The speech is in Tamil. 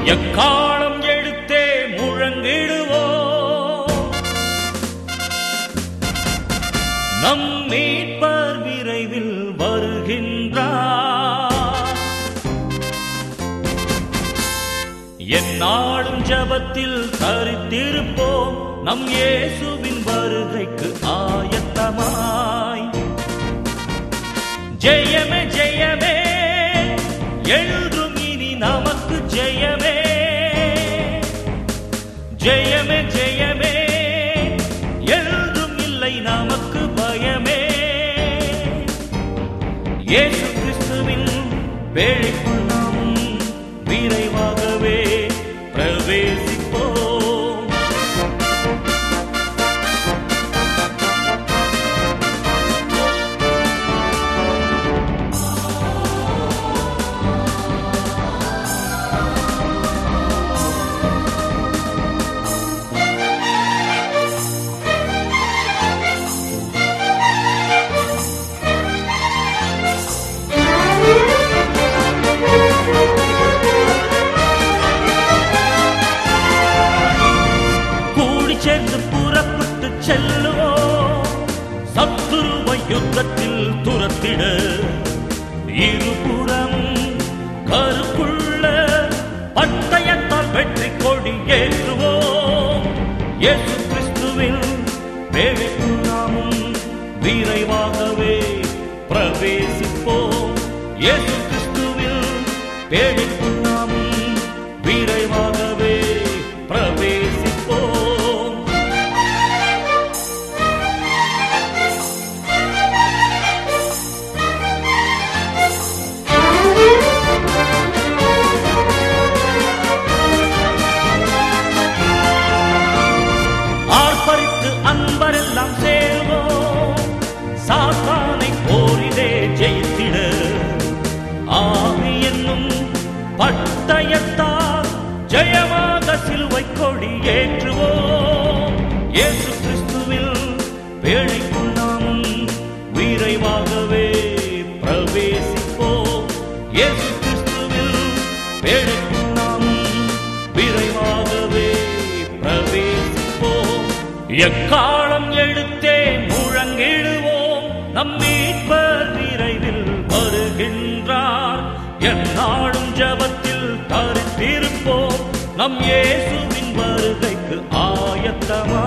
எக்காலம் எடுத்தே முழங்கிடுவோம் நம் மீட்பர் விரைவில் வருகின்றார் எந்நாளும் ஜபத்தில் தரித்திருப்போம் நம் இயேசுவின் வருகைக்கு ஆயத்தமாய் ஜெயமே ஜெயமே எழுதும் இனி நமக்கு ஜெயமே ஜெயமே ஜெயமே எழுதும் இல்லை நமக்கு பயமே இயேசு கிறிஸ்துவின் வேலைக்குள் நாமும் விரைவாகவே பிரவேசிப்போம் கூடி சேர்ந்து புறப்பட்டு செல்லுவோம் சத்துருவை யுத்தத்தில் துரத்திட இருபுறம் கருக்குள்ள பட்டயத்தால் வெற்றி கொடி ஏற்றுவோம் இயேசு கிறிஸ்துவின் வேலைக்குள் நாமும் விரைவாகவே பிரவேசிப்போம் இயேசு கிறிஸ்துவில் வேலைக்குள் நாமும் விரைவாகவே பிரவேசிப்போம் ஆர்ப்பரித்து அன்பரெல்லாம் சேர்வோம் சாத்தானை போரிலே ஜெயித்திட ஆவி என்னும் பட்டயத்தால் ஜெயமாக சிலுவை கொடி ஏற்றுவோம் இயேசு கிறிஸ்துவில் வேலைக்குள் நாமும் விரைவாகவே பிரவேசிப்போம் இயேசு கிறிஸ்துவில் வேலைக்குள் நாமும் விரைவாகவே பிரவேசிப்போம் எக்காலம் எடுத்தே முழங்கிடுவோம் நம் மீட்பர் விரைவில் வருகின்றார் எந்நாளும் ஜபத்தில் தரித்திருப்போம் நம் இயேசுவின் வருகைக்கு ஆயத்தமா